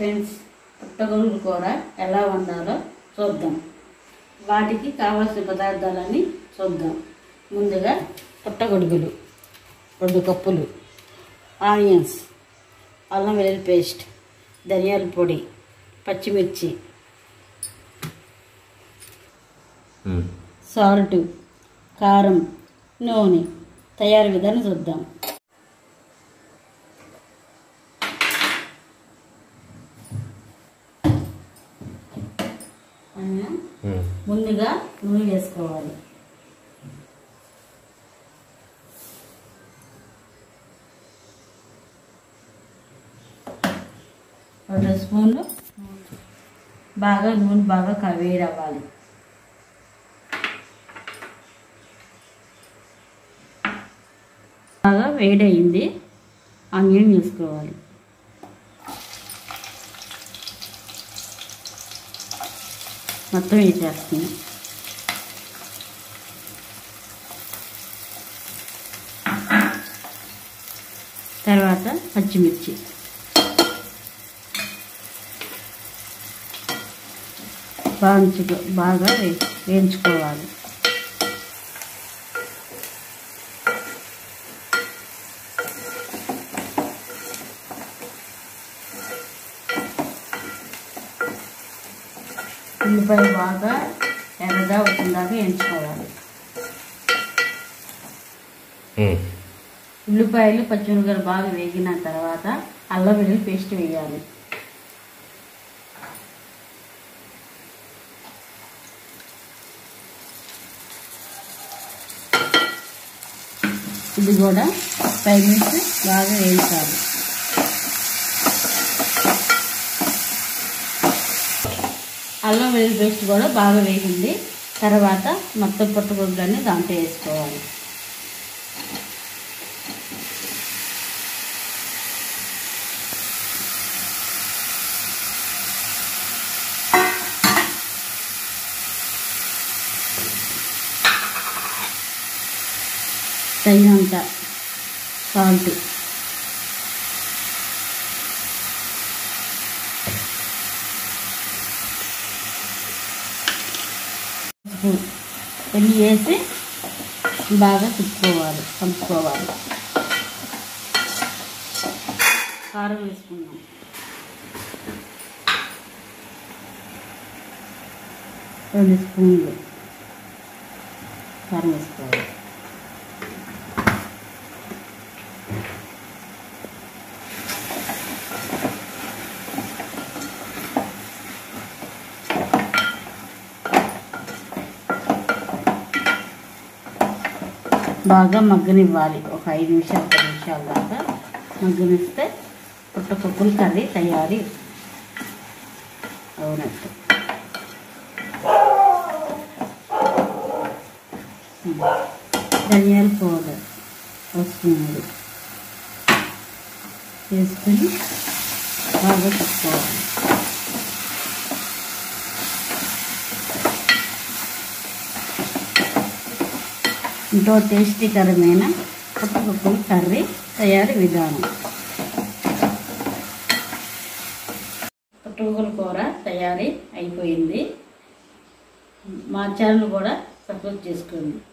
Friends పుట్టగొడుగుల కూర ఎలా వండాలో చూద్దాం వాటికి కావాల్సిన పదార్థాలని చూద్దాం ముందుగా పుట్టగొడుగులు రెండు కప్పులు ఆనియన్స్ అల్లం వెల్లుల్లి పేస్ట్ ధనియాల పొడి పచ్చిమిర్చి సాల్ట్ కారం నూనె తయారీ విధానం చూద్దాం అవునా? ముందుగా నూనె వేసుకోవాలి రెండు స్పూన్లు బాగా నూనె బాగా క- వేడి అవ్వాలి బాగా వేడి అయింది ఆనియన్ వేసుకోవాలి మొత్తం వేసేస్తుంది తర్వాత పచ్చిమిర్చి బాగా బాగా వే- వేయించుకోవాలి ఉల్లిపాయ బాగా ఎర్రగా వచ్చిందాక వేయించుకోవాలి ఉల్లిపాయలు పచ్చిమిరపకాయలు బాగా వేగిన తర్వాత అల్లం వెల్లుల్లి పేస్ట్ వేయాలి ఇది కూడా ఫైవ్ మినిట్స్ బాగా వేయించాలి అల్లం వెల్లుల్లి పేస్ట్ కూడా బాగా వేగింది తర్వాత మొత్తం పుట్టగొడ్లన్నీ దాంట్లో వేసుకోవాలి తగినంత సాల్ట్ స్పూన్ ఇవి వేసి బాగా తిప్పుకోవాలి కలుపుకోవాలి కారం వేసుకుందాం రెండు స్పూన్లు కారం వేసుకోవాలి బాగా మగ్గనివ్వాలి ఒక ఐదు నిమిషాలు పది నిమిషాల దాకా మగ్గనిస్తే పుట్టపప్పుల కర్రీ తయారీ అవునట్టు ధనియాల పౌడర్ వస్తుంది వేసుకొని బాగా తిప్పుకోవాలి ఎంతో టేస్టీకరమైన పుట్టపప్పుల కర్రీ తయారీ విధానం పుట్టపప్పుల కూర తయారీ అయిపోయింది మా ఛానల్ కూడా సబ్స్క్రైబ్ చేసుకోండి